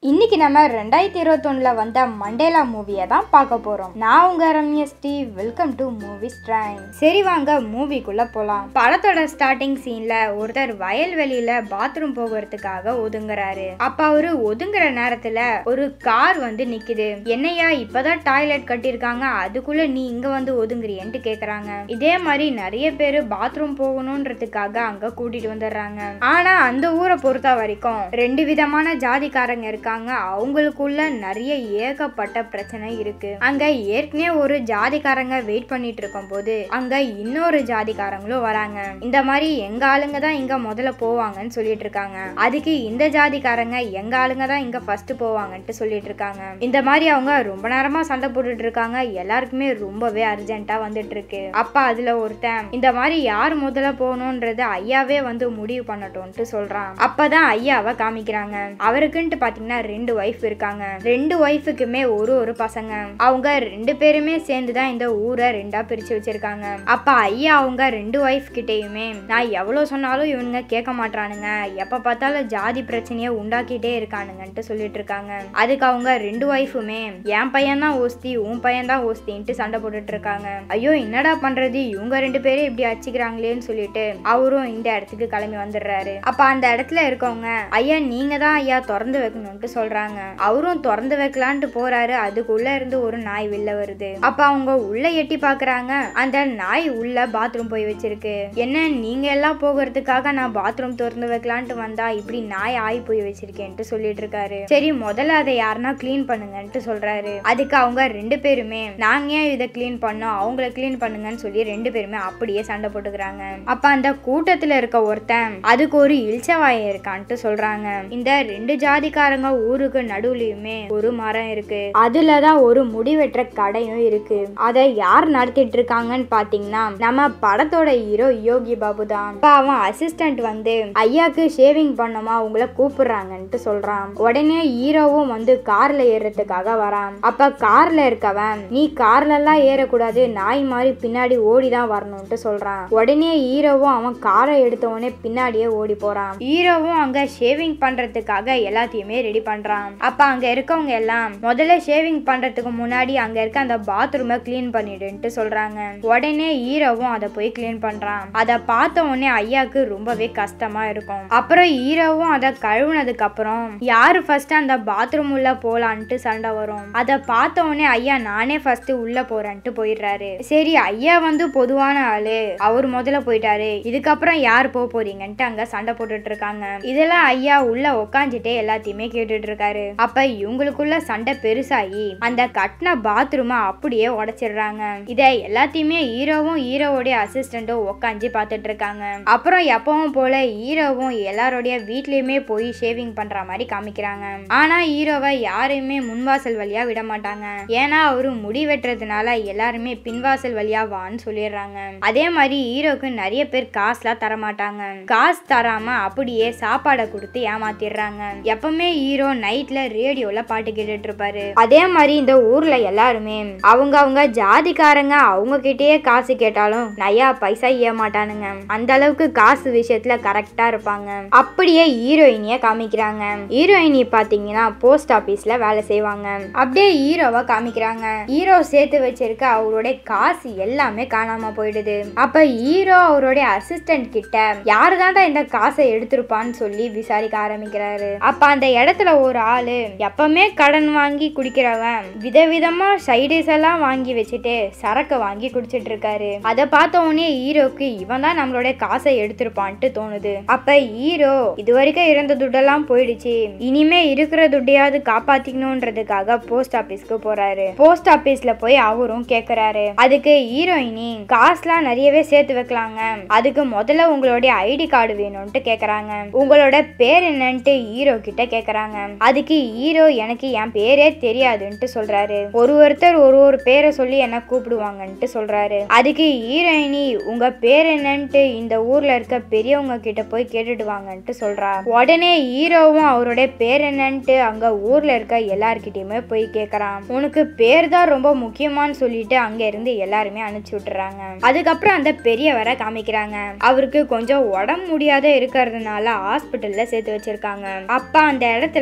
இன்னைக்கு நம்ம ரெண்டாயிரத்தி இருபத்தொன்னுல வந்த மண்டேலா மூவியை தான் பார்க்க போறோம் நான் உங்க Ramya Steve welcome to movie strain சரி வாங்க மூவிக்குள்ள போலாம் படத்தோட ஸ்டார்டிங் சீன்ல ஒருத்தர் வயல்வெளியில பாத்ரூம் போகிறதுக்காக ஒதுங்குறாரு அப்ப அவரு ஒதுங்குற நேரத்துல ஒரு கார் வந்து நிக்குது என்னையா இப்பதான் டாய்லெட் கட்டியிருக்காங்க அதுக்குள்ள நீ இங்க வந்து ஒதுங்குறியன்ட்டு கேக்குறாங்க இதே மாதிரி நிறைய பேர் பாத்ரூம் போகணுன்றதுக்காக அங்க கூட்டிட்டு வந்துடுறாங்க ஆனா அந்த ஊரை பொறுத்த வரைக்கும் ரெண்டு விதமான ஜாதிக்காரங்க இருக்காங்க அவங்களுக்குள்ள நிறைய ஏகப்பட்ட பிரச்சனை இருக்கு அங்க ஏற்கனவே ஒரு ஜாதிக்காரங்க வெயிட் பண்ணிட்டு இருக்கும் போது அங்க இன்னொரு ஜாதிக்காரங்களும் வராங்க இந்த மாதிரி எங்க ஆளுங்க தான் இங்க முதல்ல போவாங்கன்னு சொல்லிட்டு இருக்காங்க அதுக்கு இந்த ஜாதிக்காரங்க எங்க ஆளுங்க தான் இங்க ஃபர்ஸ்ட் போவாங்கன்ட்டு சொல்லிட்டு இருக்காங்க இந்த மாதிரி அவங்க ரொம்ப நேரமா சண்டை போட்டுட்டு இருக்காங்க எல்லாருக்குமே ரொம்பவே அர்ஜென்ட்டா வந்துட்டு இருக்கு அப்ப அதுல ஒருத்தன் இந்த மாதிரி யார் முதல்ல போகணும்ன்றது ஐயாவே வந்து முடிவு பண்ணட்டும்ட்டு சொல்றான் அப்பதான் ஐயாவை காமிக்கிறாங்க அவருக்குன்ட்டு பாத்தீங்கன்னா ரெண்டு ஒய்ஃப் இருக்காங்க ரெண்டு ஒய்ஃபுக்குமே ஒரு ஒரு பசங்க அவங்க ரெண்டு பேருமே சேர்ந்து தான் இந்த ஊரை ரெண்டா பிரிச்சு வச்சிருக்காங்க அப்ப ஐயா அவங்க ரெண்டு ஒய்ஃப் கிட்டேயுமே நான் எவ்வளவு சொன்னாலும் இவனுங்க கேட்க மாட்டானுங்க எப்ப பார்த்தாலும் ஜாதி பிரச்சனையை உண்டாக்கிட்டே இருக்கானுங்கன்ட்டு சொல்லிட்டு இருக்காங்க அதுக்கு அவங்க ரெண்டு ஒய்ஃபுமே என் பையன் தான் ஓஸ்தி உன் பையன் தான் ஓஸ்தின்ட்டு சண்டை போட்டுட்டு இருக்காங்க ஐயோ என்னடா பண்றது இவங்க ரெண்டு பேரும் இப்படி அடிச்சுக்கிறாங்களேன்னு சொல்லிட்டு அவரும் இந்த இடத்துக்கு கிளம்பி வந்துடுறாரு அப்ப அந்த இடத்துல இருக்கவங்க ஐயா நீங்க தான் ஐயா திறந்து வைக்கணும்ட்டு சொல்றாங்க அவரும் திறந்து வைக்கலான்ட்டு போறாரு அதுக்குள்ள இருந்து ஒரு நாய் வெளில வருது அப்ப அவங்க உள்ள எட்டி பாக்குறாங்க அந்த நாய் உள்ள பாத்ரூம் போய் வச்சிருக்கு என்ன நீங்க எல்லாம் போகிறதுக்காக நான் பாத்ரூம் திறந்து வைக்கலான்ட்டு வந்தா இப்படி நாய் ஆய் போய் வச்சிருக்கேன்ட்டு சொல்லிட்டு இருக்காரு சரி முதல்ல அதை யாருன்னா க்ளீன் பண்ணுங்கன்ட்டு சொல்றாரு அதுக்கு அவங்க ரெண்டு பேருமே நாங்க ஏன் இதை க்ளீன் பண்ணோம் அவங்கள க்ளீன் பண்ணுங்கன்னு சொல்லி ரெண்டு பேருமே அப்படியே சண்டை போட்டுக்கிறாங்க அப்ப அந்த கூட்டத்துல இருக்க ஒருத்தன் அதுக்கு ஒரு இல்ச்சவாயம் இருக்கான்ட்டு சொல்றாங்க இந்த ரெண்டு ஜாதிக்காரங்க ஊருக்கு நடுவுலயுமே ஒரு மரம் இருக்கு அதுலதான் ஒரு முடிவெற்ற கடையும் இருக்கு அதை யார் நடத்திட்டு இருக்காங்கன்னு பாத்தீங்கன்னா நம்ம படத்தோட ஹீரோ யோகி பாபு தான் அப்ப அவன் அசிஸ்டன்ட் வந்து ஐயாக்கு ஷேவிங் பண்ணமா உங்களை கூப்பிடுறாங்கன்ட்டு சொல்றான் உடனே ஹீரோவும் வந்து கார்ல ஏறுறதுக்காக வரான் அப்ப கார்ல இருக்கவன் நீ கார்ல எல்லாம் ஏறக்கூடாது நாய் மாதிரி பின்னாடி ஓடி தான் வரணும்ட்டு சொல்றான் உடனே ஹீரோவும் அவன் காரை எடுத்த உடனே பின்னாடியே ஓடி போறான் ஹீரோவும் அங்க ஷேவிங் பண்றதுக்காக எல்லாத்தையுமே ரெடி பண்றான் அப்ப அங்க இருக்கவங்க எல்லாம் முதல்ல ஷேவிங் பண்றதுக்கு முன்னாடி அங்க இருக்க அந்த பாத்ரூமை க்ளீன் பண்ணிடுன்ட்டு சொல்றாங்க உடனே ஹீரோவும் அதை போய் க்ளீன் பண்றான் அதை பார்த்த உடனே ஐயாக்கு ரொம்பவே கஷ்டமா இருக்கும் அப்புறம் ஹீரோவும் அதை கழுவுனதுக்கு அப்புறம் யாரு ஃபர்ஸ்ட் அந்த பாத்ரூம் உள்ள போலான்ட்டு சண்டை வரும் அதை பார்த்த உடனே ஐயா நானே ஃபர்ஸ்ட் உள்ள போறேன்ட்டு போயிடுறாரு சரி ஐயா வந்து பொதுவான ஆளு அவர் முதல்ல போயிட்டாரு இதுக்கப்புறம் யார் போக போறீங்கன்ட்டு அங்க சண்டை போட்டுட்டு இருக்காங்க இதெல்லாம் ஐயா உள்ள உக்காந்துட்டே எல்லாத்தையுமே கேட்டுட்டு இருக்காரு அப்ப இவங்களுக்குள்ள சண்டை பெருசாகி அந்த கட்டின பாத்ரூமை அப்படியே உடைச்சிடுறாங்க இத எல்லாத்தையுமே ஹீரோவும் ஹீரோவோடைய அசிஸ்டண்ட்டும் உக்காந்து பார்த்துட்டு இருக்காங்க அப்புறம் எப்பவும் போல ஹீரோவும் எல்லாரோடைய வீட்லயுமே போய் ஷேவிங் பண்ற மாதிரி காமிக்கிறாங்க ஆனா ஹீரோவை யாரையுமே முன்வாசல் வழியா விட மாட்டாங்க ஏன்னா அவரு முடி வெட்டுறதுனால எல்லாருமே பின்வாசல் வழியா வான்னு சொல்லிடுறாங்க அதே மாதிரி ஹீரோக்கு நிறைய பேர் காசுலாம் தர மாட்டாங்க காசு தராம அப்படியே சாப்பாடை கொடுத்து ஏமாத்திடுறாங்க எப்பவுமே ஹீரோ நைட்ல ரேடியோல பாட்டு கேட்டுட்டு இருப்பாரு அதே மாதிரி இந்த ஊர்ல எல்லாருமே அவங்க அவங்க ஜாதிக்காரங்க அவங்க கிட்டயே காசு கேட்டாலும் நயா பைசா ஏமாட்டானுங்க அந்த அளவுக்கு காசு விஷயத்துல கரெக்டா இருப்பாங்க அப்படியே ஹீரோயினிய காமிக்கிறாங்க ஹீரோயினி பாத்தீங்கன்னா போஸ்ட் ஆபீஸ்ல வேலை செய்வாங்க அப்படியே ஹீரோவை காமிக்கிறாங்க ஹீரோ சேர்த்து வச்சிருக்க அவருடைய காசு எல்லாமே காணாம போயிடுது அப்ப ஹீரோ அவருடைய அசிஸ்டன்ட் கிட்ட யாரு தாண்டா இந்த காசை எடுத்திருப்பான்னு சொல்லி விசாரிக்க ஆரம்பிக்கிறாரு அப்ப அந்த இடத்துல ஒரு ஆளு எப்பவுமே கடன் வாங்கி குடிக்கிறவன் விதவிதமா சைடிஸ் எல்லாம் வாங்கி வச்சுட்டு சரக்கு வாங்கி குடிச்சிட்டு இருக்காரு அதை பார்த்த உடனே ஹீரோக்கு இவன் தான் நம்மளுடைய காசை எடுத்திருப்பான்ட்டு தோணுது அப்ப ஹீரோ இது வரைக்கும் இருந்த துட்டெல்லாம் போயிடுச்சு இனிமே இருக்கிற துட்டையாவது காப்பாத்திக்கணும்ன்றதுக்காக போஸ்ட் ஆபீஸ்க்கு போறாரு போஸ்ட் ஆபீஸ்ல போய் அவரும் கேக்குறாரு அதுக்கு ஹீரோயினி காசுலாம் நிறையவே சேர்த்து வைக்கலாங்க அதுக்கு முதல்ல உங்களுடைய ஐடி கார்டு வேணும்ட்டு கேக்குறாங்க உங்களோட பேர் என்னன்ட்டு ஹீரோ கிட்ட கேக்குறாங்க அதுக்கு ஹீரோ எனக்கு என் பேரே தெரியாதுன்ட்டு சொல்றாரு ஒரு ஒருத்தர் ஒரு ஒரு பேரை சொல்லி என்ன கூப்பிடுவாங்கன்ட்டு சொல்றாரு அதுக்கு ஹீரோயினி உங்க பேர் என்னன்ட்டு இந்த ஊர்ல இருக்க பெரியவங்க கிட்ட போய் கேட்டுட்டு வாங்கன்ட்டு சொல்றா உடனே ஹீரோவும் அவருடைய பேர் என்னன்ட்டு அங்க ஊர்ல இருக்க எல்லார்கிட்டயுமே போய் கேக்குறான் உனக்கு பேர் தான் ரொம்ப முக்கியமான்னு சொல்லிட்டு அங்க இருந்து எல்லாருமே அனுப்பிச்சு விட்டுறாங்க அதுக்கப்புறம் அந்த பெரியவரை காமிக்கிறாங்க அவருக்கு கொஞ்சம் உடம்பு முடியாத இருக்கிறதுனால ஹாஸ்பிட்டல்ல சேர்த்து வச்சிருக்காங்க அப்ப அந்த இடத்துல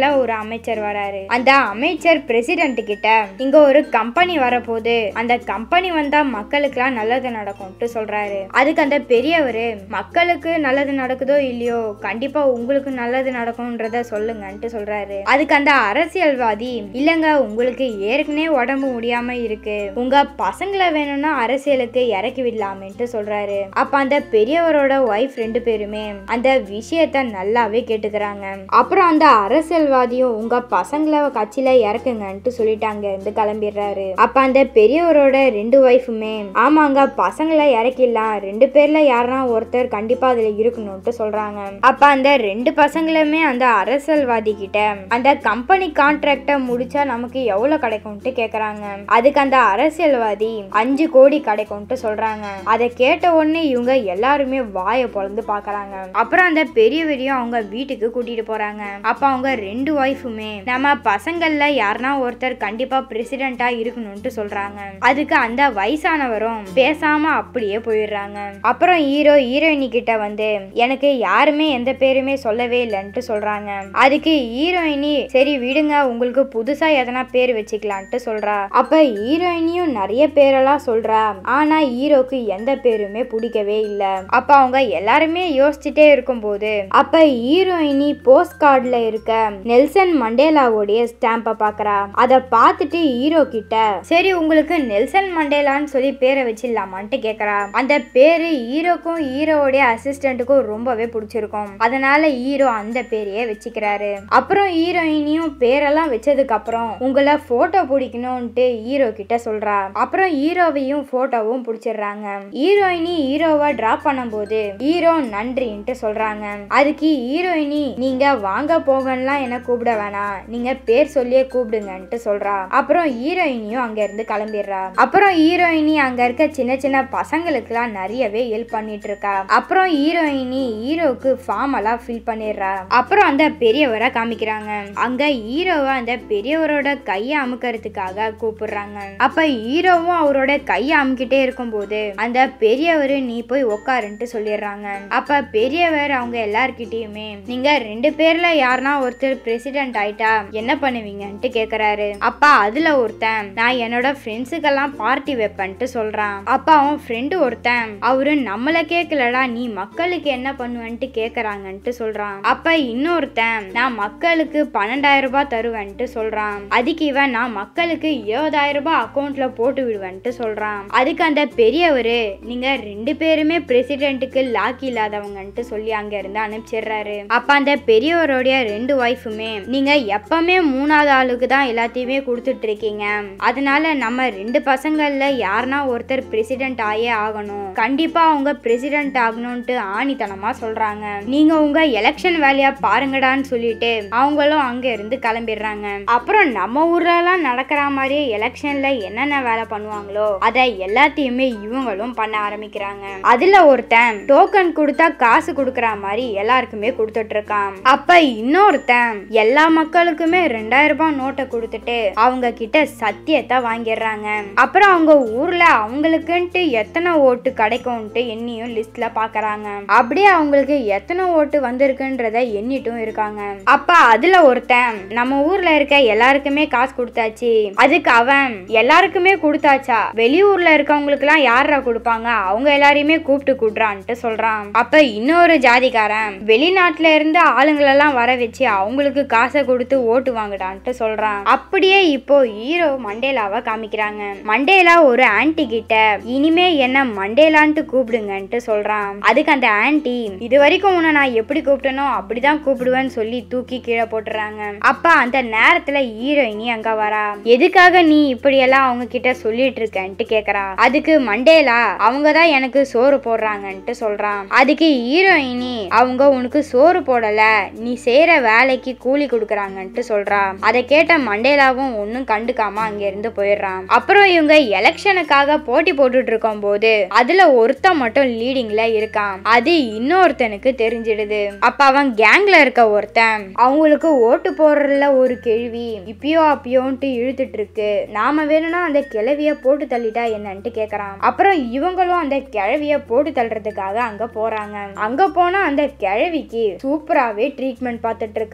கட்சியில ஒரு அமைச்சர் வராரு அந்த அமைச்சர் பிரசிடென்ட் கிட்ட இங்க ஒரு கம்பெனி வரப்போகுது அந்த கம்பெனி வந்தா மக்களுக்குலாம் நல்லது நடக்கும்ட்டு சொல்றாரு அதுக்கு அந்த பெரியவர் மக்களுக்கு நல்லது நடக்குதோ இல்லையோ கண்டிப்பா உங்களுக்கு நல்லது நடக்கும்ன்றத சொல்லுங்கன்ட்டு சொல்றாரு அதுக்கு அந்த அரசியல்வாதி இல்லங்க உங்களுக்கு ஏற்கனவே உடம்பு முடியாம இருக்கு உங்க பசங்களை வேணும்னா அரசியலுக்கு இறக்கி விடலாமேன்ட்டு சொல்றாரு அப்ப அந்த பெரியவரோட ஒய்ஃப் ரெண்டு பேருமே அந்த விஷயத்த நல்லாவே கேட்டுக்கிறாங்க அப்புறம் அந்த அரசியல்வாதியும் உங்க பசங்களை கட்சியில இறக்குங்கன்ட்டு சொல்லிட்டாங்க இருந்து கிளம்பிடுறாரு அப்ப அந்த பெரியவரோட ரெண்டு ஒய்ஃபுமே ஆமாங்க பசங்களை இறக்கிடலாம் ரெண்டு பேர்ல யாருன்னா ஒருத்தர் கண்டிப்பா அதுல இருக்கணும்ட்டு சொல்றாங்க அப்ப அந்த ரெண்டு பசங்களுமே அந்த அரசியல்வாதி கிட்ட அந்த கம்பெனி கான்ட்ராக்ட முடிச்சா நமக்கு எவ்வளவு கிடைக்கும்ட்டு கேக்குறாங்க அதுக்கு அந்த அரசியல்வாதி அஞ்சு கோடி கிடைக்கும்ட்டு சொல்றாங்க அதை கேட்ட உடனே இவங்க எல்லாருமே வாயை பொழந்து பாக்குறாங்க அப்புறம் அந்த பெரியவரையும் அவங்க வீட்டுக்கு கூட்டிட்டு போறாங்க அப்ப அவங்க ரெண்டு ஒய்ஃபுமே நம்ம பசங்கள்ல யாருன்னா ஒருத்தர் கண்டிப்பா பிரசிடென்டா இருக்கணும்ட்டு சொல்றாங்க அதுக்கு அந்த வயசானவரும் பேசாம அப்படியே போயிடுறாங்க அப்புறம் ஹீரோ ஹீரோயினி கிட்ட வந்து எனக்கு யாருமே எந்த பேருமே சொல்லவே இல்லைன்ட்டு சொல்றாங்க அதுக்கு ஹீரோயினி சரி விடுங்க உங்களுக்கு புதுசா எதனா பேர் வச்சுக்கலான்ட்டு சொல்றா அப்ப ஹீரோயினியும் நிறைய பேரெல்லாம் சொல்றா ஆனா ஹீரோக்கு எந்த பேருமே பிடிக்கவே இல்ல அப்ப அவங்க எல்லாருமே யோசிச்சுட்டே இருக்கும்போது அப்ப ஹீரோயினி போஸ்ட் கார்டுல இருக்க நெல்சன் மண்டேலாவுடைய ஸ்டாம்ப பாக்குறா அத பார்த்துட்டு ஹீரோ கிட்ட சரி உங்களுக்கு நெல்சன் மண்டேலான்னு சொல்லி பேரை வச்சிடலாமான்ட்டு கேக்குறா அந்த பேரு ஹீரோக்கும் ஹீரோவுடைய அசிஸ்டண்ட்டுக்கும் ரொம்பவே பிடிச்சிருக்கும் அதனால ஹீரோ அந்த பேரையே வச்சுக்கிறாரு அப்புறம் ஹீரோயினியும் பேரெல்லாம் வச்சதுக்கு அப்புறம் உங்களை போட்டோ பிடிக்கணும்ட்டு ஹீரோ கிட்ட சொல்றா அப்புறம் ஹீரோவையும் போட்டோவும் பிடிச்சிடுறாங்க ஹீரோயினி ஹீரோவை டிராப் பண்ணும்போது ஹீரோ நன்றின்ட்டு சொல்றாங்க அதுக்கு ஹீரோயினி நீங்க வாங்க போகலாம் என்ன கூப்பிட வேணாம் நீங்க பேர் சொல்லியே கூப்பிடுங்கன்ட்டு சொல்றா அப்புறம் ஹீரோயினியும் அங்க இருந்து கிளம்பிடுறா அப்புறம் ஹீரோயினி அங்க இருக்க சின்ன சின்ன பசங்களுக்குலாம் நிறையவே ஹெல்ப் பண்ணிட்டு இருக்கா அப்புறம் ஹீரோயினி ஹீரோக்கு ஃபார்ம் எல்லாம் ஃபில் பண்ணிடுறா அப்புறம் அந்த பெரியவரை காமிக்கிறாங்க அங்க ஹீரோவை அந்த பெரியவரோட கையை அமுக்கிறதுக்காக கூப்பிடுறாங்க அப்ப ஹீரோவும் அவரோட கையை அமுக்கிட்டே இருக்கும்போது அந்த பெரியவர் நீ போய் உக்காருன்ட்டு சொல்லிடுறாங்க அப்ப பெரியவர் அவங்க எல்லார்கிட்டயுமே நீங்க ரெண்டு பேர்ல யாருன்னா ஒருத்தர் பிரசிடென்ட் ஆயிட்டா என்ன பண்ணுவீங்கன்ட்டு கேக்குறாரு அப்ப அதுல ஒருத்தன் நான் என்னோட ஃப்ரெண்ட்ஸுக்கெல்லாம் பார்ட்டி வைப்பேன்ட்டு சொல்றான் அப்ப அவன் ஃப்ரெண்டு ஒருத்தன் அவரு நம்மள கேட்கலடா நீ மக்களுக்கு என்ன பண்ணுவேன்ட்டு கேக்குறாங்கன்ட்டு சொல்றான் அப்ப இன்னொருத்தன் நான் மக்களுக்கு பன்னெண்டாயிரம் ரூபாய் தருவேன்ட்டு சொல்றான் அதுக்கு இவன் நான் மக்களுக்கு இருபதாயிரம் ரூபாய் அக்கௌண்ட்ல போட்டு விடுவேன்ட்டு சொல்றான் அதுக்கு அந்த பெரியவரு நீங்க ரெண்டு பேருமே பிரசிடென்ட்டுக்கு லாக்கி இல்லாதவங்கன்ட்டு சொல்லி அங்க இருந்து அனுப்பிச்சிடுறாரு அப்ப அந்த பெரியவருடைய ரெண்டு ஒய்ஃபுமே நீங்க எப்பவுமே மூணாவது ஆளுக்கு தான் எல்லாத்தையுமே கொடுத்துட்டு இருக்கீங்க அதனால நம்ம ரெண்டு பசங்கள்ல யாருன்னா ஒருத்தர் பிரசிடென்ட் ஆயே ஆகணும் கண்டிப்பா அவங்க பிரசிடென்ட் ஆகணும்ட்டு ஆணித்தனமா சொல்றாங்க நீங்க உங்க எலெக்ஷன் வேலையா பாருங்கடான்னு சொல்லிட்டு அவங்களும் அங்க இருந்து கிளம்பிடுறாங்க அப்புறம் நம்ம ஊர்ல எல்லாம் நடக்கிற மாதிரி எலெக்ஷன்ல என்னென்ன வேலை பண்ணுவாங்களோ அதை எல்லாத்தையுமே இவங்களும் பண்ண ஆரம்பிக்கிறாங்க அதுல ஒருத்தன் டோக்கன் கொடுத்தா காசு கொடுக்கற மாதிரி எல்லாருக்குமே கொடுத்துட்டு இருக்கான் அப்ப இன்னொருத்தன் எல்லா மக்களுக்குமே ரெண்டாயிரம் ரூபாய் நோட்டை கொடுத்துட்டு அவங்க கிட்ட சத்தியத்தை வாங்கிடுறாங்க அப்புறம் அவங்க ஊர்ல அவங்களுக்குன்ட்டு எத்தனை ஓட்டு கிடைக்கும்ட்டு எண்ணியும் லிஸ்ட்ல பாக்குறாங்க அப்படியே அவங்களுக்கு எத்தனை ஓட்டு வந்திருக்குன்றத எண்ணிட்டும் இருக்காங்க அப்ப அதுல ஒருத்தன் நம்ம ஊர்ல இருக்க எல்லாருக்குமே காசு கொடுத்தாச்சு அதுக்கு அவன் எல்லாருக்குமே கொடுத்தாச்சா வெளியூர்ல இருக்கவங்களுக்கு எல்லாம் யாரா கொடுப்பாங்க அவங்க எல்லாரையுமே கூப்பிட்டு கூட்டுறான்ட்டு சொல்றான் அப்ப இன்னொரு ஜாதிக்காரன் வெளிநாட்டுல இருந்து ஆளுங்களெல்லாம் வர வச்சு அவங்களுக்கு காசை கொடுத்து ஓட்டு வாங்குடான்ட்டு சொல்றான் அப்படியே இப்போ ஹீரோ மண்டேலாவை காமிக்கிறாங்க மண்டேலா ஒரு ஆன்ட்டி கிட்ட இனிமே என்ன மண்டேலான்ட்டு கூப்பிடுங்கன்ட்டு சொல்றான் அதுக்கு அந்த ஆன்ட்டி இது வரைக்கும் உன்னை நான் எப்படி கூப்பிட்டனோ அப்படிதான் கூப்பிடுவேன்னு சொல்லி தூக்கி கீழே போட்டுறாங்க அப்ப அந்த நேரத்துல ஹீரோயினி அங்க வரா எதுக்காக நீ இப்படியெல்லாம் அவங்க கிட்ட சொல்லிட்டு இருக்கன்ட்டு கேக்குறா அதுக்கு மண்டேலா அவங்க தான் எனக்கு சோறு போடுறாங்கன்ட்டு சொல்றான் அதுக்கு ஹீரோயினி அவங்க உனக்கு சோறு போடல நீ செய்யற வேலைக்கு கூலி கொடுக்குறாங்கன்ட்டு சொல்றா அதை கேட்ட மண்டேலாவும் ஒன்னும் கண்டுக்காம அங்க இருந்து போயிடுறான் அப்புறம் இவங்க எலெக்ஷனுக்காக போட்டி போட்டுட்டு இருக்கும் போது அதுல ஒருத்தன் மட்டும் லீடிங்ல இருக்கான் அது இன்னொருத்தனுக்கு தெரிஞ்சிடுது அப்ப அவன் கேங்ல இருக்க ஒருத்தன் அவங்களுக்கு ஓட்டு போடுறதுல ஒரு கேள்வி இப்பயோ அப்பயோன்ட்டு இழுத்துட்டு இருக்கு நாம வேணும்னா அந்த கிழவிய போட்டு தள்ளிட்டா என்னன்ட்டு கேக்குறான் அப்புறம் இவங்களும் அந்த கிழவிய போட்டு தள்ளுறதுக்காக அங்க போறாங்க அங்க போனா அந்த கிழவிக்கு சூப்பராவே ட்ரீட்மெண்ட் பார்த்துட்டு இருக்காங்க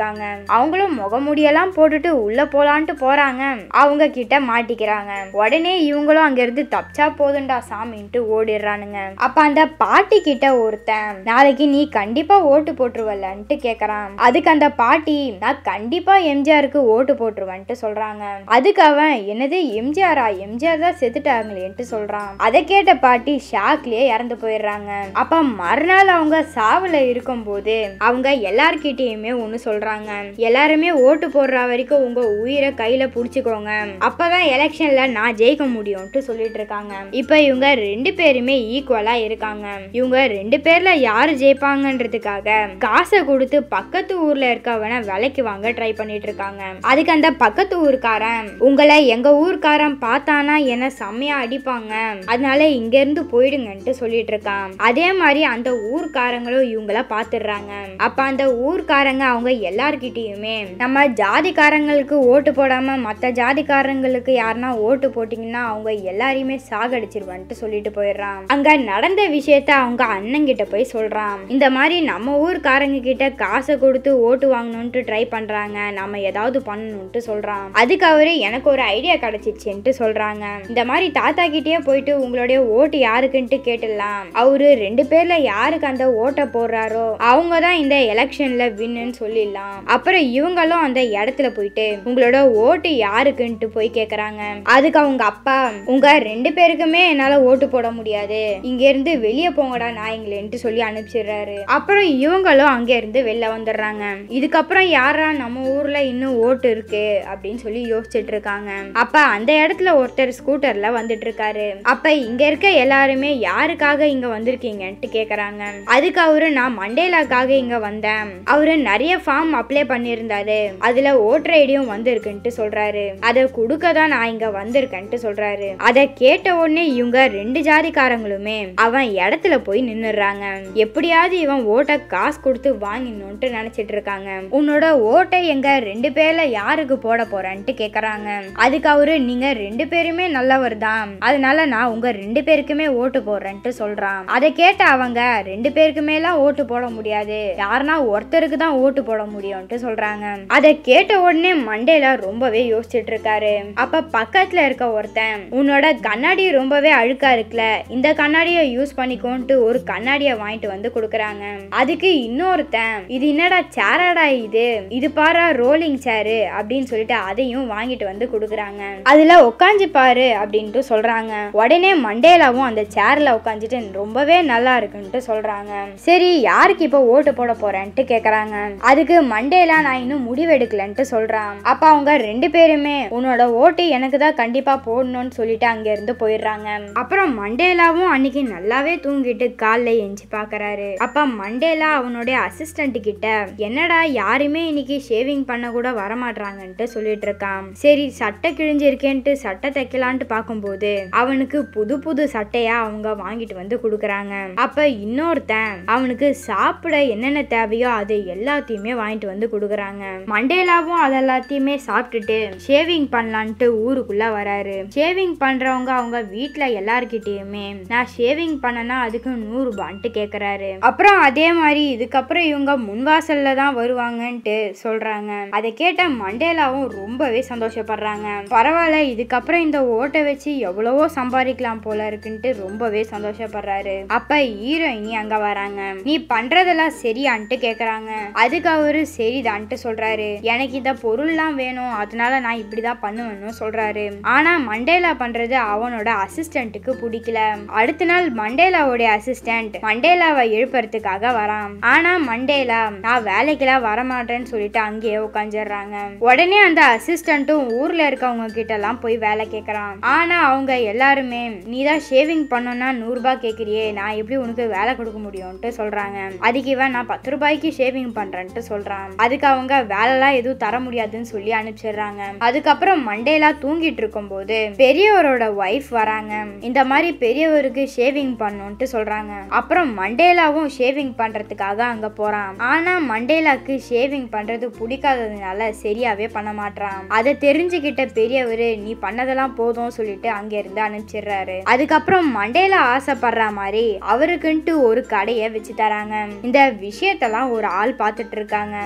அவங்களும் முகமுடியெல்லாம் போட்டுட்டு உள்ள போலான்ட்டு போறாங்க அவங்க கிட்ட மாட்டிக்கிறாங்க உடனே இவங்களும் அங்க இருந்து தப்பிச்சா போதுண்டா சாமின்ட்டு ஓடிடுறானுங்க அப்ப அந்த பாட்டி கிட்ட ஒருத்தன் நாளைக்கு நீ கண்டிப்பா ஓட்டு போட்டுருவல்லன்ட்டு கேக்குறான் அதுக்கு அந்த பாட்டி நான் கண்டிப்பா எம்ஜிஆருக்கு ஓட்டு போட்டுருவேன்ட்டு சொல்றாங்க அதுக்கு அவன் என்னது எம்ஜிஆரா எம்ஜிஆர் தான் செத்துட்டாங்களேன்ட்டு சொல்றான் அதை கேட்ட பாட்டி ஷாக்லயே இறந்து போயிடுறாங்க அப்ப மறுநாள் அவங்க சாவுல இருக்கும்போது அவங்க எல்லார்கிட்டயுமே ஒண்ணு சொல்றாங்க எல்லாருமே ஓட்டு போடுற வரைக்கும் உங்க உயிரை கையில புடிச்சுக்கோங்க அப்பதான் எலெக்ஷன்ல நான் ஜெயிக்க முடியும்ட்டு சொல்லிட்டு இருக்காங்க இப்ப இவங்க ரெண்டு பேருமே ஈக்குவலா இருக்காங்க இவங்க ரெண்டு பேர்ல யாரு ஜெயிப்பாங்கன்றதுக்காக காசை கொடுத்து பக்கத்து ஊர்ல இருக்கவன விலைக்கு வாங்க ட்ரை பண்ணிட்டு இருக்காங்க அதுக்கு அந்த பக்கத்து ஊர்க்காரன் உங்களை எங்க ஊர்க்காரன் பார்த்தானா என்ன செம்மையா அடிப்பாங்க அதனால இங்க இருந்து போயிடுங்கன்ட்டு சொல்லிட்டு இருக்கான் அதே மாதிரி அந்த ஊர்க்காரங்களும் இவங்கள பாத்துடுறாங்க அப்ப அந்த ஊர்க்காரங்க அவங்க எல்லார்கிட்டயுமே நம்ம ஜாதிக்காரங்களுக்கு ஓட்டு போடாம மத்த ஜாதிக்காரங்களுக்கு யாருன்னா ஓட்டு போட்டீங்கன்னா அவங்க எல்லாரையுமே சாகடிச்சிருவான்ட்டு சொல்லிட்டு போயிடுறான் அங்க நடந்த விஷயத்த அவங்க அண்ணன் கிட்ட போய் சொல்றான் இந்த மாதிரி நம்ம ஊர்க்காரங்க கிட்ட காசை கொடுத்து ஓட்டு வாங்கணும்ட்டு ட்ரை பண்றாங்க நம்ம ஏதாவது பண்ணணும்ட்டு சொல்றான் அதுக்கு அவரு எனக்கு ஒரு ஐடியா கிடைச்சிச்சுன்ட்டு சொல்றாங்க இந்த மாதிரி தாத்தா கிட்டயே போயிட்டு உங்களுடைய ஓட்டு யாருக்குன்ட்டு கேட்டுடலாம் அவரு ரெண்டு பேர்ல யாருக்கு அந்த ஓட்டை போடுறாரோ அவங்க தான் இந்த எலெக்ஷன்ல வின்னுன்னு சொல்லிடலாம் அப்புறம் இவங்களும் அந்த இடத்துல போயிட்டு உங்களோட ஓட்டு யாருக்குன்ட்டு போய் கேக்குறாங்க அதுக்கு அவங்க அப்பா உங்க ரெண்டு பேருக்குமே என்னால ஓட்டு போட முடியாது இங்க இருந்து வெளியே போங்கடா நாயங்களேன்ட்டு சொல்லி அனுப்பிச்சிடுறாரு அப்புறம் இவங்களும் அங்க இருந்து வெளில வந்துடுறாங்க இதுக்கப்புறம் யாரா நம்ம ஊர்ல இன்னும் ஓட்டு இருக்கு அப்படின்னு சொல்லி யோசிச்சுட்டு இருக்காங்க அப்ப அந்த இடத்துல ஒருத்தர் ஸ்கூட்டர்ல வந்துட்டு இருக்காரு அப்ப இங்க இருக்க எல்லாருமே யாருக்காக இங்க வந்திருக்கீங்கன்ட்டு கேக்குறாங்க அதுக்கு அவரு நான் மண்டேலாக்காக இங்க வந்தேன் அவரு நிறைய ஃபார்ம் அப்ளை பண்ணியிருந்தாரு அதுல ஓட்டர் ஐடியும் வந்திருக்குன்ட்டு சொல்றாரு அதை கொடுக்க தான் நான் இங்க வந்திருக்கேன்ட்டு சொல்றாரு அதை கேட்ட உடனே இவங்க ரெண்டு ஜாதிக்காரங்களுமே அவன் இடத்துல போய் நின்னுடுறாங்க எப்படியாவது இவன் ஓட்டை காசு கொடுத்து வாங்கிடணும்ட்டு நினைச்சிட்டு இருக்காங்க உன்னோட ஓட்டை எங்க ரெண்டு பேர்ல யாருக்கு போட போறேன்ட்டு கேக்குறாங்க அதுக்கு அவரு நீங்க ரெண்டு பேருமே நல்லவர் தான் அதனால நான் உங்க ரெண்டு பேருக்குமே ஓட்டு போடுறேன்ட்டு சொல்றான் அதை கேட்ட அவங்க ரெண்டு பேருக்குமே எல்லாம் ஓட்டு போட முடியாது யாருன்னா ஒருத்தருக்கு தான் ஓட்டு போட முடியும்ட்டு சொல்றாங்க அதை கேட்ட உடனே மண்டேல ரொம்பவே யோசிச்சுட்டு இருக்காரு அப்ப பக்கத்துல இருக்க ஒருத்தன் உன்னோட கண்ணாடி ரொம்பவே அழுக்கா இருக்குல்ல இந்த கண்ணாடியை யூஸ் பண்ணிக்கோன்ட்டு ஒரு கண்ணாடியை வாங்கிட்டு வந்து கொடுக்குறாங்க அதுக்கு இன்னொருத்தன் இது என்னடா சேராடா இது இது பாரா ரோலிங் சேரு அப்படின்னு சொல்லிட்டு அதையும் வாங்கிட்டு வந்து கொடுக்குறாங்க அதுல உட்காந்து பாரு அப்படின்ட்டு சொல்றாங்க உடனே மண்டேலாவும் அந்த சேர்ல உட்காந்துட்டு ரொம்பவே நல்லா இருக்குன்ட்டு சொல்றாங்க சரி யாருக்கு இப்போ ஓட்டு போட போறேன்ட்டு கேக்குறாங்க அதுக்கு மண்டேலா நான் இன்னும் முடிவெடுக்கலன்ட்டு சொல்றான் அப்ப அவங்க ரெண்டு பேருமே உன்னோட ஓட்டு எனக்கு தான் கண்டிப்பா போடணும்னு சொல்லிட்டு அங்க இருந்து போயிடுறாங்க அப்புறம் மண்டேலாவும் அன்னைக்கு நல்லாவே தூங்கிட்டு காலைல எஞ்சி பாக்குறாரு அப்ப மண்டேலா அவனுடைய அசிஸ்டன்ட் கிட்ட என்னடா யாருமே இன்னைக்கு ஷேவிங் பண்ண கூட வரமாட்டாங்கன்ட்டு சொல்லிட்டு இருக்கான் சரி சட்டை கிழிஞ்சிருக்கேன்ட்டு சட்டை தைக்கலான்ட்டு பார்க்கும்போது அவனுக்கு புது புது சட்டையா அவங்க வாங்கிட்டு வந்து கொடுக்குறாங்க அப்ப இன்னொருத்தன் அவனுக்கு சாப்பிட என்னென்ன தேவையோ அது எல்லாத்தையுமே வாங்கிட்டு வந்து கொடுக்குறாங்க மண்டேலாவும் அது எல்லாத்தையுமே சாப்பிட்டுட்டு ஷேவிங் பண்ணலான்ட்டு ஊருக்குள்ள வராரு ஷேவிங் பண்றவங்க அவங்க வீட்ல எல்லார்கிட்டயுமே நான் ஷேவிங் பண்ணனா அதுக்கு நூறு ரூபான்ட்டு கேக்குறாரு அப்புறம் அதே மாதிரி இதுக்கப்புறம் இவங்க முன்வாசல்ல தான் வருவாங்கன்ட்டு சொல்றாங்க அதை கேட்ட மண்டேலாவும் ரொம்பவே சந்தோஷப்படுறாங்க பரவாயில்ல இதுக்கப்புறம் இந்த ஓட்டை வச்சு எவ்வளவோ சம்பாதிக்கலாம் போல இருக்குன்ட்டு ரொம்பவே சந்தோஷப்படுறாரு அப்ப ஹீரோயினி அங்க வராங்க நீ பண்றதெல்லாம் சரியான்ட்டு கேக்குறாங்க அதுக்கு அவரு சரிதான்ட்டு சொல்றாரு எனக்கு இந்த பொருள்லாம் வேணும் அதனால நான் இப்படிதான் பண்ணுவேன்னு சொல்றாரு ஆனா மண்டேலா பண்றது அவனோட அசிஸ்டன்ட்டுக்கு பிடிக்கல அடுத்த நாள் மண்டேலாவுடைய அசிஸ்டன்ட் மண்டேலாவை எழுப்புறதுக்காக வரான் ஆனா மண்டேலா நான் வேலைக்கெல்லாம் வரமாட்டேன்னு சொல்லிட்டு அங்கேயே உட்காந்துடுறாங்க உடனே அந்த அசிஸ்டன்ட்டும் ஊர்ல இருக்கவங்க கிட்ட எல்லாம் போய் வேலை கேட்கறான் ஆனா அவங்க எல்லாருமே நீ தான் ஷேவிங் பண்ணணும்னா நூறு ரூபாய் கேட்குறியே நான் எப்படி உனக்கு வேலை கொடுக்க முடியும்ட்டு சொல்றாங்க அதுக்கு இவன் நான் பத்து ரூபாய்க்கு ஷேவிங் பண்றேன்ட்டு சொல்றான் அதுக்கு அவங்க வேலைலாம் எதுவும் தர முடியாதுன்னு சொல்லி அனுப்பிச்சிடுறாங்க அதுக்கப்புறம் மண்டேலா தூங்கிட்டு இருக்கும்போது பெரியவரோட ஒய்ஃப் வராங்க இந்த மாதிரி பெரியவருக்கு ஷேவிங் பண்ணணும்ட்டு சொல்றாங்க அப்புறம் மண்டேலாவும் ஷேவிங் பண்றதுக்காக அங்க போறான் ஆனா மண்டேலாக்கு ஷேவிங் பண்றது பிடிக்காததுனால சரியாவே பண்ண மாட்டான் அதை தெரிஞ்சுக்கிட்ட பெரியவர் நீ பண்ணதெல்லாம் போதும் சொல்லிட்டு அங்க இருந்து அனுப்பிச்சிடுறாரு அதுக்கப்புறம் மண்டேலா ஆசைப்படுற மாதிரி அவருக்குன்ட்டு ஒரு கடையை வச்சு தராங்க இந்த விஷயத்தெல்லாம் ஒரு ஆள் பார்த்துட்டு இருக்காங்க நமக்கு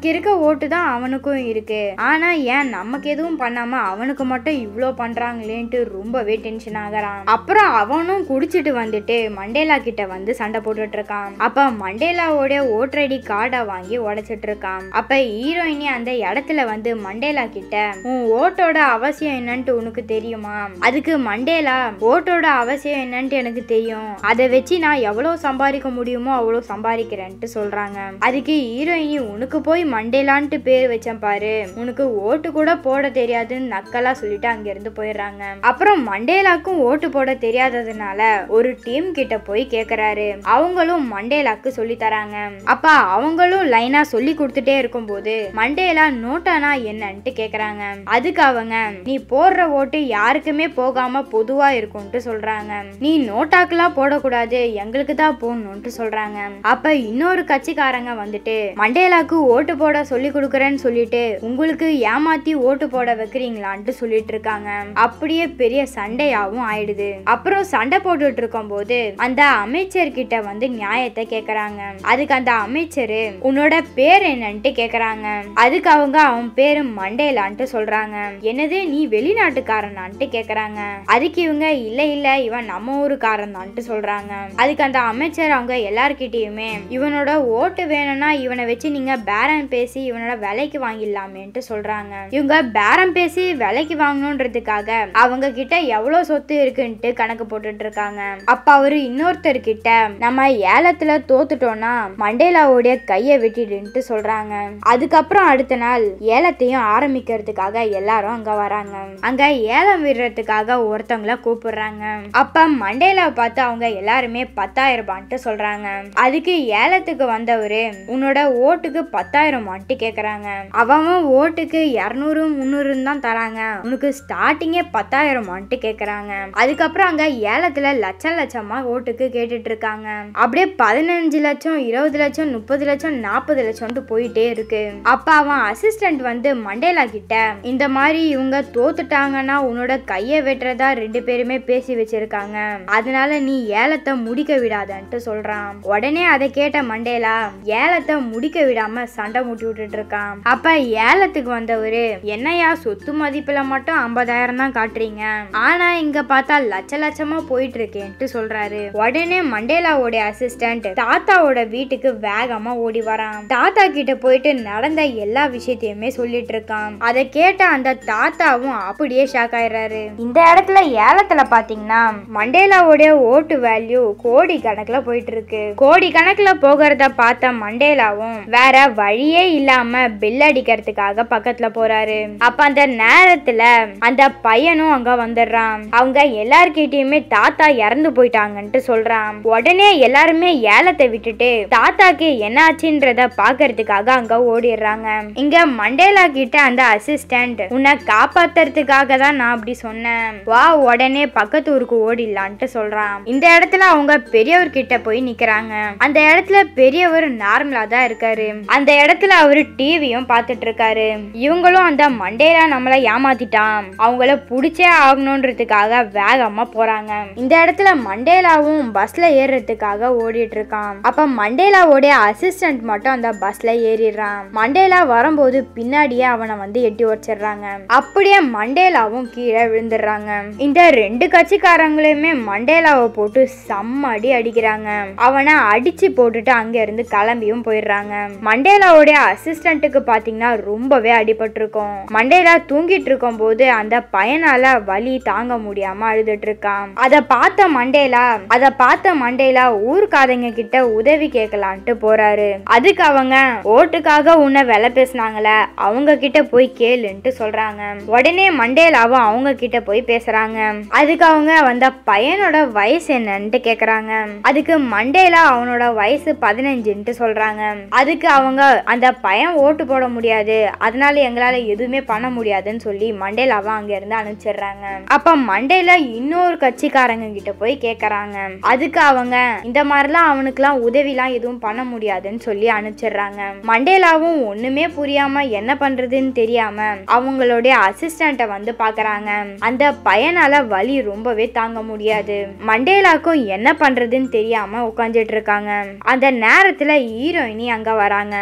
நமக்கு இருக்க ஓட்டு தான் அவனுக்கும் இருக்கு ஆனா ஏன் நமக்கு எதுவும் பண்ணாம அவனுக்கு மட்டும் இவ்ளோ பண்றாங்களேன்ட்டு ரொம்பவே டென்ஷன் ஆகுறான் அப்புறம் அவனும் குடிச்சிட்டு வந்துட்டு மண்டேலா கிட்ட வந்து சண்டை போட்டுட்டு இருக்கான் அப்ப மண்டேலாவோட ஓட்டர் ஐடி கார்டை வாங்கி உடைச்சிட்டு இருக்கான் அப்ப ஹீரோயினி அந்த இடத்துல வந்து மண்டேலா கிட்ட உன் ஓட்டோட அவசியம் என்னன்ட்டு உனக்கு தெரியுமா அதுக்கு மண்டேலா ஓட்டோட அவசியம் என்னன்ட்டு எனக்கு தெரியும் அதை வச்சு நான் எவ்வளவு சம்பாதிக்க முடியுமோ அவ்வளோ சம்பாதிக்கிறேன்ட்டு சொல்றாங்க அதுக்கு ஹீரோயினி உனக்கு போய் மண்டேலான்ட்டு பேர் வச்சேன் பாரு உனக்கு ஓட்டு கூட போட தெரியாதுன்னு நக்கலா சொல்லிட்டு அங்க இருந்து போயிடுறாங்க அப்புறம் மண்டேலாக்கும் ஓட்டு போட தெரியாததுனால ஒரு டீம் கிட்ட போய் கேக்குறாரு அவங்களும் மண்டேலாக்கு சொல்லி தராங்க அப்ப அவங்களும் லைனா சொல்லி கொடுத்துட்டே இருக்கும்போது மண்டேலா நோட்டானா என்னன்ட்டு கேக்குறாங்க அதுக்கு அவங்க நீ போடுற ஓட்டு யாருக்குமே போகாம பொதுவா இருக்கும்ட்டு சொல்றாங்க நீ நோட்டாக்கெல்லாம் போடக்கூடாது எங்களுக்கு தான் போடணும்ட்டு சொல்றாங்க அப்ப இன்னொரு கட்சிக்காரங்க வந்துட்டு மண்டேலாக்கு ஓட்டு போட சொல்லி கொடுக்குறேன்னு சொல்லிட்டு உங்களுக்கு ஏமாத்தி ஓட்டு போட வைக்கிறீங்களான்ட்டு சொல்லிட்டு இருக்காங்க அப்படியே பெரிய சண்டையாவும் ஆயிடுது அப்புறம் சண்டை போட்டுட்டு இருக்கும்போது அந்த அமைச்சர் கிட்ட வந்து நியாயத்தை கேக்குறாங்க அதுக்கு அந்த அமைச்சரு உன்னோட பேர் என்னன்ட்டு கேக்குறாங்க அதுக்கு அவங்க அவன் பேரு மண்டேலான்ட்டு சொல்றாங்க என்னது நீ வெளிநாட்டுக்காரனான்ட்டு கேக்குறாங்க அதுக்கு இவங்க இல்ல இல்ல இவன் நம்ம ஊருக்காரன் தான்ட்டு சொல்றாங்க அதுக்கு அந்த அமைச்சர் அவங்க எல்லார்கிட்டயுமே இவனோட ஓட்டு வேணும்னா இவனை வச்சு நீங்க பேரம் பேசி இவனோட விலைக்கு வாங்கிடலாமேன்ட்டு சொல்றாங்க இவங்க பேரம் பேசி விலைக்கு வாங்கணுன்றதுக்காக அவங்க கிட்ட எவ்வளவு சொத்து இருக்குன்ட்டு கணக்கு போட்டுட்டு இருக்காங்க அப்ப அவரு இன்னொருத்தர் கிட்ட நம்ம ஏலத்துல தோத்துட்டோம்னா மண்டேலாவுடைய கையை வெட்டிடுன்ட்டு சொல்றாங்க அதுக்கப்புறம் அடுத்த நாள் ஏலத்தையும் ஆரம்பிக்கிறதுக்காக எல்லாரும் அங்க வராங்க அங்க ஏலம் விடுறதுக்காக ஒருத்தவங்கள கூப்பிடுறாங்க அப்ப மண்டேலாவை பார்த்து அவங்க எல்லாருமே பத்தாயிரம் ரூபான்ட்டு சொல்றாங்க அதுக்கு ஏலத்துக்கு வந்தவரு உன்னோட ஓட்டுக்கு பத்தாயிரம் மாட்டு கேக்குறாங்க அவன் ஓட்டுக்கு இரநூறு முந்நூறுன்னு தான் தராங்க உனக்கு ஸ்டார்டிங்கே பத்தாயிரம் மாட்டு கேக்குறாங்க அதுக்கப்புறம் அங்க ஏலத்துல லட்சம் லட்சமா ஓட்டுக்கு கேட்டுட்டு இருக்காங்க அப்படியே பதினஞ்சு லட்சம் இருபது லட்சம் முப்பது லட்சம் நாற்பது லட்சம்ட்டு போயிட்டே இருக்கு அப்ப அவன் அசிஸ்டன்ட் வந்து மண்டேலா கிட்ட இந்த மாதிரி இவங்க தோத்துட்டாங்கன்னா உன்னோட கையை வெட்டுறதா ரெண்டு பேருமே பேசி வச்சிருக்காங்க அதனால நீ ஏலத்தை முடிக்க விடாதன்ட்டு சொல்றான் உடனே அதை கேட்ட மண்டேலா ஏலத்தை முடிக்க விடாம சண்டை மூட்டி விட்டுட்டு இருக்கான் அப்ப ஏலத்துக்கு வந்தவரு என்னையா சொத்து மதிப்புல மட்டும் ஐம்பதாயிரம் தான் காட்டுறீங்க ஆனா இங்க பார்த்தா லட்ச லட்சமா போயிட்டு இருக்கேன்ட்டு சொல்றாரு உடனே மண்டேலாவோட அசிஸ்டன்ட் தாத்தாவோட வீட்டுக்கு வேகமா ஓடி வரான் தாத்தா கிட்ட போயிட்டு நடந்த எல்லா விஷயத்தையுமே சொல்லிட்டு இருக்கான் அதை கேட்ட அந்த தாத்தாவும் அப்படியே ஷாக் ஆயிடுறாரு இந்த இடத்துல ஏலத்துல பாத்தீங்கன்னா மண்டேலாவோட ஓட்டு வேல்யூ கோடி கணக்குல போயிட்டு இருக்கு கோடி கணக்குல போகிறத பார்த்த மண்டேலாவும் வேற வழியே இல்லாம பில் அடிக்கிறதுக்காக பக்கத்துல போறாரு அப்ப அந்த நேரத்துல அந்த பையனும் அங்க வந்துடுறான் அவங்க எல்லார்கிட்டயுமே தாத்தா இறந்து போயிட்டாங்கன்ட்டு சொல்றான் உடனே எல்லாருமே ஏலத்தை விட்டுட்டு தாத்தாக்கு என்ன ஆச்சுன்றத பாக்குறதுக்காக அங்க ஓடிடுறாங்க இங்க மண்டேலா கிட்ட அந்த அசிஸ்டன்ட் உன்னை காப்பாத்துறதுக்காக தான் நான் அப்படி சொன்னேன் வா உடனே பக்கத்து ஊருக்கு ஓடிடலான்ட்டு சொல்றான் இந்த இடத்துல அவங்க பெரியவர் கிட்ட போய் நிக்கிறாங்க அந்த இடத்துல பெரியவர் நார்மலா தான் இருக்காரு அந்த இடத்துல அவரு டிவியும் பார்த்துட்டு இருக்காரு இவங்களும் அந்த மண்டேலா நம்மள ஏமாத்திட்டான் அவங்கள புடிச்சே ஆகணுன்றதுக்காக வேகமா போறாங்க இந்த இடத்துல மண்டேலாவும் பஸ்ல ஏறுறதுக்காக ஓடிட்டு இருக்கான் அப்ப மண்டேலாவோட அசிஸ்டன்ட் மட்டும் அந்த பஸ்ல ஏறிடுறான் மண்டேலா வரும்போது பின்னாடியே அவனை வந்து எட்டி வச்சிடுறாங்க அப்படியே மண்டேலாவும் கீழே விழுந்துடுறாங்க இந்த ரெண்டு கட்சிக்காரங்களுமே மண்டேலாவை போட்டு செம்ம அடி அடிக்கிறாங்க அவனை அடிச்சு போட்டுட்டு அங்க இருந்து கிளம்பியும் போயிடுறாங்க மண்டேலாவுடைய அசிஸ்டன்ட்டுக்கு பாத்தீங்கன்னா ரொம்பவே அடிபட்டிருக்கும் மண்டேலா தூங்கிட்டு இருக்கும் போது அந்த பையனால வலி தாங்க முடியாம அழுதுட்டு இருக்கான் அத பார்த்த மண்டேலா அத பார்த்த மண்டேலா ஊர்க்காரங்க கிட்ட உதவி கேட்கலான்ட்டு போறாரு அதுக்கு அவங்க ஓட்டுக்காக உன்னை விலை பேசுனாங்களே அவங்க கிட்ட போய் கேளுன்ட்டு சொல்றாங்க உடனே மண்டேலாவும் அவங்க கிட்ட போய் பேசுறாங்க அதுக்கு அவங்க வந்த பையனோட வயசு என்னன்ட்டு கேக்குறாங்க அதுக்கு மண்டேலா அவனோட வயசு பதினஞ்சுன்ட்டு சொல்றாங்க அதுக்கு அவங்க அந்த பையன் ஓட்டு போட முடியாது அதனால எங்களால எதுவுமே பண்ண முடியாதுன்னு சொல்லி மண்டேலாவை அங்க இருந்து அனுப்பிச்சிடுறாங்க அப்ப மண்டேலா இன்னொரு கட்சிக்காரங்க கிட்ட போய் கேக்குறாங்க அதுக்கு அவங்க இந்த மாதிரிலாம் அவனுக்குலாம் உதவிலாம் எதுவும் பண்ண முடியாதுன்னு சொல்லி அனுப்பிச்சிடுறாங்க மண்டேலாவும் ஒண்ணுமே புரியாம என்ன பண்றதுன்னு தெரியாம அவங்களுடைய அசிஸ்டண்ட்டை வந்து பாக்குறாங்க அந்த பையனால வலி ரொம்பவே தாங்க முடியாது மண்டேலாக்கும் என்ன பண்றதுன்னு தெரியாம உட்காந்துட்டு இருக்காங்க அந்த நேரத்துல ஹீரோயினி அங்க வராங்க ஹீரோயினி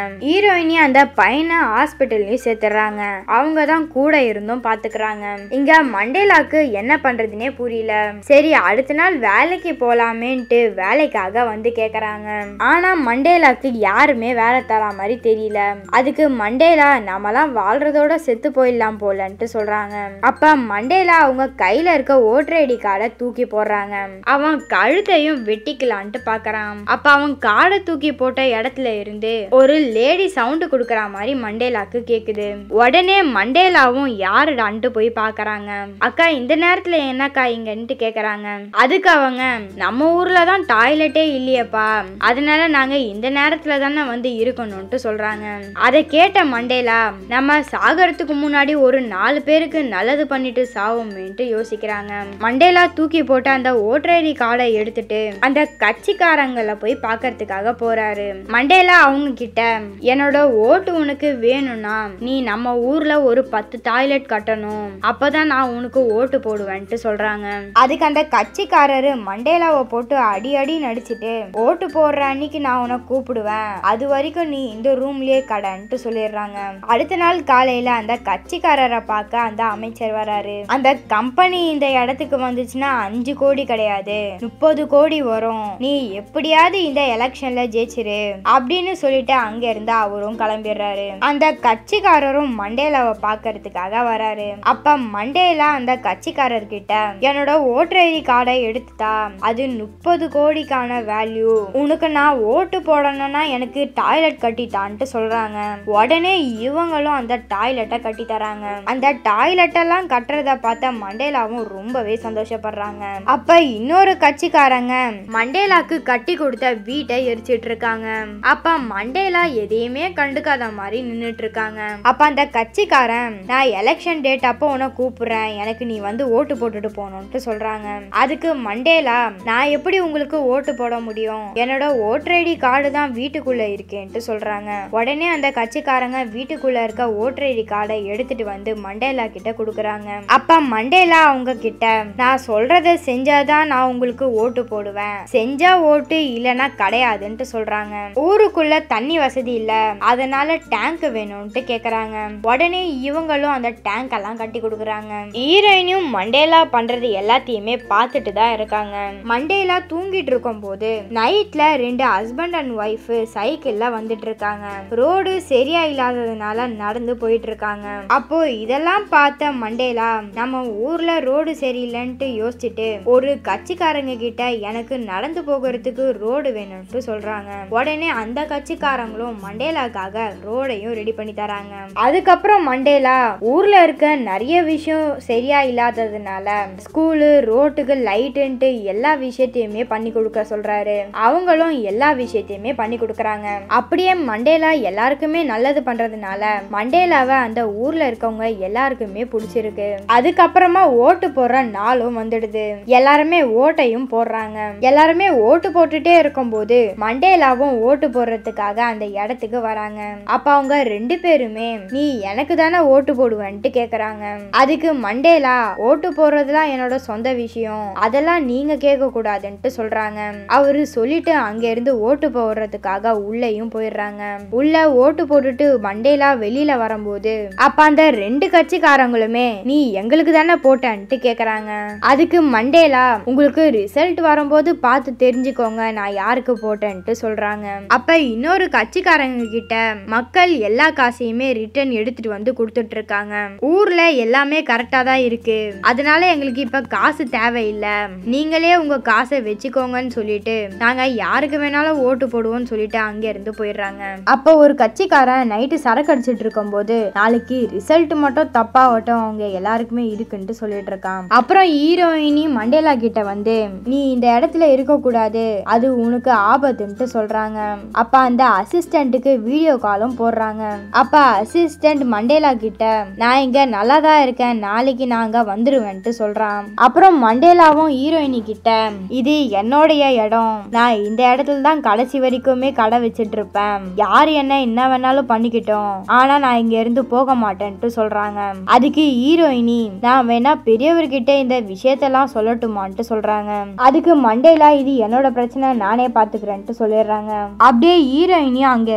ஹீரோயினி அந்த பையனை ஹாஸ்பிட்டல்லையும் சேர்த்துறாங்க அவங்க தான் கூட இருந்தும் பாத்துக்கிறாங்க இங்க மண்டேலாக்கு என்ன பண்றதுனே புரியல சரி அடுத்த நாள் வேலைக்கு போலாமேன்ட்டு வேலைக்காக வந்து கேக்குறாங்க ஆனா மண்டேலாக்கு யாருமே வேலை தரா மாதிரி தெரியல அதுக்கு மண்டேலா நம்மலாம் வாழ்றதோட செத்து போயிடலாம் போலன்ட்டு சொல்றாங்க அப்ப மண்டேலா அவங்க கையில இருக்க ஓட்டர் ஐடி கார்டை தூக்கி போடுறாங்க அவன் கழுத்தையும் வெட்டிக்கலான்ட்டு பாக்குறான் அப்ப அவன் காடை தூக்கி போட்ட இடத்துல இருந்து ஒரு லேடி சவுண்டு கொடுக்கற மாதிரி மண்டேலாக்கு கேக்குது உடனே மண்டேலாவும் யாருடான்ட்டு போய் பாக்குறாங்க அக்கா இந்த நேரத்துல என்னக்கா இங்கன்ட்டு கேக்குறாங்க அதுக்கு அவங்க நம்ம ஊர்ல தான் டாய்லெட்டே இல்லையப்பா அதனால நாங்க இந்த நேரத்துல தானே வந்து இருக்கணும்ட்டு சொல்றாங்க அதை கேட்ட மண்டேலா நம்ம சாகறதுக்கு முன்னாடி ஒரு நாலு பேருக்கு நல்லது பண்ணிட்டு சாவோமேன்ட்டு யோசிக்கிறாங்க மண்டேலா தூக்கி போட்ட அந்த ஓட்டர் ஐடி கார்டை எடுத்துட்டு அந்த கட்சிக்காரங்களை போய் பார்க்கறதுக்காக போறாரு மண்டேலா அவங்க கிட்ட என்னோட ஓட்டு உனக்கு வேணும்னா நீ நம்ம ஊர்ல ஒரு பத்து டாய்லெட் கட்டணும் அப்பதான் நான் உனக்கு ஓட்டு போடுவேன்ட்டு சொல்றாங்க அதுக்கு அந்த கட்சிக்காரரு மண்டேலாவை போட்டு அடி அடி நடிச்சிட்டு ஓட்டு போடுற அன்னைக்கு நான் உன்னை கூப்பிடுவேன் அது வரைக்கும் நீ இந்த ரூம்லயே கடன்ட்டு சொல்லிடுறாங்க அடுத்த நாள் காலையில அந்த கட்சிக்காரரை பார்க்க அந்த அமைச்சர் வராரு அந்த கம்பெனி இந்த இடத்துக்கு வந்துச்சுன்னா அஞ்சு கோடி கிடையாது முப்பது கோடி வரும் நீ எப்படியாவது இந்த எலெக்ஷன்ல ஜெயிச்சிரு அப்படின்னு சொல்லிட்டு அங்க இருந்து அவரும் கிளம்பிடுறாரு அந்த கட்சிக்காரரும் மண்டேலாவை பார்க்கறதுக்காக வராரு அப்ப மண்டேலா அந்த கட்சிக்காரர்கிட்ட என்னோட ஓட்டர் ஐடி கார்டை எடுத்துட்டா அது முப்பது கோடிக்கான வேல்யூ உனக்கு நான் ஓட்டு போடணும்னா எனக்கு டாய்லெட் கட்டித்தான்ட்டு சொல்றாங்க உடனே இவங்களும் அந்த டாய்லெட்டை கட்டி தராங்க அந்த டாய்லெட் எல்லாம் கட்டுறத பார்த்த மண்டேலாவும் ரொம்பவே சந்தோஷப்படுறாங்க அப்ப இன்னொரு கட்சிக்காரங்க மண்டேலாக்கு கட்டி கொடுத்த வீட்டை எரிச்சிட்டு இருக்காங்க அப்ப மண்டேலா எதையுமே கண்டுக்காத மாதிரி நின்னுட்டு இருக்காங்க அப்ப அந்த கட்சிக்காரன் நான் எலெக்ஷன் டேட் அப்போ உன்னை கூப்பிடுறேன் எனக்கு நீ வந்து ஓட்டு போட்டுட்டு போகணும்ட்டு சொல்றாங்க அதுக்கு மண்டேலா நான் எப்படி உங்களுக்கு ஓட்டு போட முடியும் என்னோட ஓட்டர் ஐடி கார்டு தான் வீட்டுக்குள்ள இருக்கேன்ட்டு சொல்றாங்க உடனே அந்த கட்சிக்காரங்க வீட்டுக்குள்ள இருக்க ஓட்டர் ஐடி கார்டை எடுத்துட்டு வந்து மண்டேலா கிட்ட கொடுக்குறாங்க அப்ப மண்டேலா அவங்க கிட்ட நான் சொல்றத செஞ்சாதான் நான் உங்களுக்கு ஓட்டு போடுவேன் செஞ்சா ஓட்டு இல்லனா கிடையாதுன்ட்டு சொல்றாங்க ஊருக்குள்ள தண்ணி வசதி இல்ல அதனால டேங்க் வேணும்ட்டு கேக்குறாங்க உடனே இவங்களும் அந்த டேங்க் எல்லாம் கட்டி கொடுக்குறாங்க ஹீரோயினும் மண்டேலா பண்றது எல்லாத்தையுமே பார்த்துட்டு தான் இருக்காங்க மண்டேலா தூங்கிட்டு இருக்கும் போது நைட்ல ரெண்டு ஹஸ்பண்ட் அண்ட் ஒய்ஃப் சைக்கிள்ல வந்துட்டு இருக்காங்க ரோடு சரியா இல்லாததுனால நடந்து போயிட்டு இருக்காங்க அப்போ இதெல்லாம் பார்த்த மண்டேலா நம்ம ஊர்ல ரோடு சரியில்லைன்ட்டு யோசிச்சுட்டு ஒரு கட்சிக்காரங்க கிட்ட எனக்கு நடந்து போகிறதுக்கு ரோடு வேணும்ட்டு சொல்றாங்க உடனே அந்த கட்சிக்காரங்களும் மண்டேலாக்காக ரோடையும் ரெடி பண்ணி தராங்க அதுக்கப்புறம் மண்டேலா ஊர்ல இருக்க நிறைய விஷயம் சரியா இல்லாததுனால ஸ்கூலு ரோட்டுக்கு லைட்டுன்ட்டு எல்லா விஷயத்தையுமே பண்ணி கொடுக்க சொல்றாரு அவங்களும் எல்லா விஷயத்தையுமே பண்ணி கொடுக்கறாங்க அப்படியே மண்டேலா எல்லாருக்குமே நல்லது பண்றதுனால மண்டேலாவை அந்த ஊர்ல இருக்கவங்க எல்லாருக்குமே பிடிச்சிருக்கு அதுக்கப்புறமா ஓட்டு போடுற நாளும் வந்துடுது எல்லாருமே ஓட்டையும் போடுறாங்க எல்லாருமே ஓட்டு போட்டுட்டே இருக்கும்போது மண்டேலாவும் ஓட்டு போடுறதுக்காக அந்த இடத்துக்கு வராங்க அப்ப அவங்க ரெண்டு பேருமே நீ எனக்கு தானே ஓட்டு போடுவேன்ட்டு கேக்குறாங்க அதுக்கு மண்டேலா ஓட்டு போடுறதுலாம் என்னோட சொந்த விஷயம் அதெல்லாம் நீங்க கேட்க கூடாதுன்ட்டு சொல்றாங்க அவரு சொல்லிட்டு அங்க இருந்து ஓட்டு போடுறதுக்காக உள்ளேயும் போயிடுறாங்க உள்ள ஓட்டு போட்டுட்டு மண்டேலா வெளியில வரும்போது அப்ப அந்த ரெண்டு கட்சிக்காரங்களுமே நீ எங்களுக்கு தானே போட்டன்ட்டு கேக்குறாங்க அதுக்கு மண்டேலா உங்களுக்கு ரிசல்ட் வரும்போது பார்த்து தெரிஞ்சுக்கோங்க நான் யாருக்கு போட்டேன்ட்டு சொல்றாங்க அப்ப இன்னொரு கட்சிக்காரங்க கிட்ட மக்கள் எல்லா காசையுமே ரிட்டர்ன் எடுத்துட்டு வந்து கொடுத்துட்டு இருக்காங்க ஊர்ல எல்லாமே கரெக்டா தான் இருக்கு அதனால எங்களுக்கு இப்ப காசு தேவையில்லை நீங்களே உங்க காசை வச்சுக்கோங்கன்னு சொல்லிட்டு நாங்க யாருக்கு வேணாலும் ஓட்டு போடுவோம்னு சொல்லிட்டு அங்க இருந்து போயிடுறாங்க அப்போ ஒரு கட்சிக்காரன் நைட்டு சரக்கு அடிச்சிட்டு இருக்கும்போது நாளைக்கு ரிசல்ட் மட்டும் தப்பாகட்டும் அவங்க எல்லாருக்குமே இருக்குன்ட்டு சொல்லிட்டு இருக்கான் அப்புறம் ஹீரோயினி மண்டேலா கிட்ட வந்து நீ இந்த இடத்துல இருக்க கூடாது அது உனக்கு ஆபத்துன்ட்டு சொல்றாங்க அப்ப அந்த அசிஸ்டன்ட்டுக்கு வீடியோ காலும் போடுறாங்க அப்ப அசிஸ்டன்ட் மண்டேலா கிட்ட நான் இங்க நல்லா தான் இருக்கேன் நாளைக்கு நாங்க வந்துருவேன்ட்டு சொல்றான் அப்புறம் மண்டேலாவும் ஹீரோயினி கிட்ட இது என்னுடைய இடம் நான் இந்த இடத்துல தான் கடைசி வரைக்குமே கடை வச்சிட்டு இருப்பேன் யார் என்ன என்ன வேணாலும் பண்ணிக்கிட்டோம் ஆனா நான் இங்க இருந்து போக மாட்டேன்ட்டு சொல்றாங்க அதுக்கு ஹீரோயினி நான் வேணா பெரியவர்கிட்ட இந்த விஷயத்தெல்லாம் சொல்லட்டுமான்ட்டு சொல்றாங்க அதுக்கு மண்டேலா இது என்னோட பிரச்சனை நானே பாத்துக்கிறேன்ட்டு சொல்லிடுறாங்க அப்படியே ஹீரோயினியும் அங்க இருந்து கிளம்பி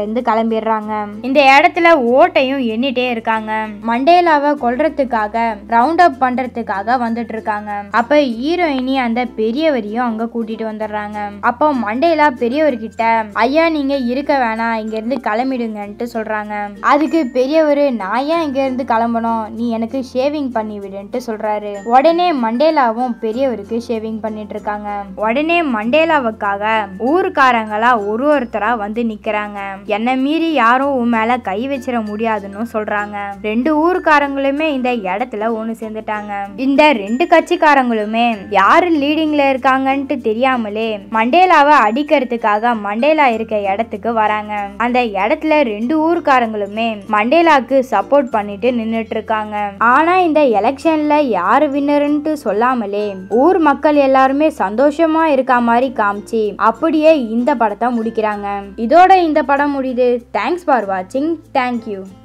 கிளம்பிடுறாங்க இந்த இடத்துல ஓட்டையும் எண்ணிட்டே இருக்காங்க மண்டேலாவை கொல்றதுக்காக ரவுண்ட் அப் பண்றதுக்காக வந்துட்டு இருக்காங்க அப்ப ஹீரோயினி அந்த பெரியவரையும் அங்க கூட்டிட்டு வந்துடுறாங்க அப்போ மண்டேலா பெரியவர்கிட்ட ஐயா நீங்க இருக்க வேணாம் இங்க இருந்து கிளம்பிடுங்கன்ட்டு சொல்றாங்க அதுக்கு பெரியவர் நான் ஏன் இங்க இருந்து கிளம்பணும் நீ எனக்கு ஷேவிங் பண்ணி விடுன்ட்டு சொல்றாரு உடனே மண்டேலாவும் பெரியவருக்கு ஷேவிங் பண்ணிட்டு இருக்காங்க உடனே மண்டேலாவுக்காக ஊருக்காரங்களா ஒரு ஒருத்தரா வந்து நிக்கிறாங்க என்ன மீறி யாரும் உன் மேல கை வச்சிட முடியாதுன்னு சொல்றாங்க ரெண்டு ஊருக்காரங்களுமே இந்த இடத்துல ஒண்ணு சேர்ந்துட்டாங்க இந்த ரெண்டு கட்சிக்காரங்களுமே யாரு லீடிங்ல இருக்காங்கன்ட்டு தெரியாமலே மண்டேலாவை அடிக்கிறதுக்காக மண்டேலா இருக்க இடத்துக்கு வராங்க அந்த இடத்துல ரெண்டு ஊர்க்காரங்களுமே மண்டேலாக்கு சப்போர்ட் பண்ணிட்டு நின்னுட்டு இருக்காங்க ஆனா இந்த எலெக்ஷன்ல யாரு வின்னர்ன்ட்டு சொல்லாமலே ஊர் மக்கள் எல்லாருமே சந்தோஷமா இருக்க மாதிரி காமிச்சு அப்படியே இந்த படத்தை முடிக்கிறாங்க இதோட இந்த படம் முடியுது தேங்க்ஸ் ஃபார் வாட்சிங் தேங்க்யூ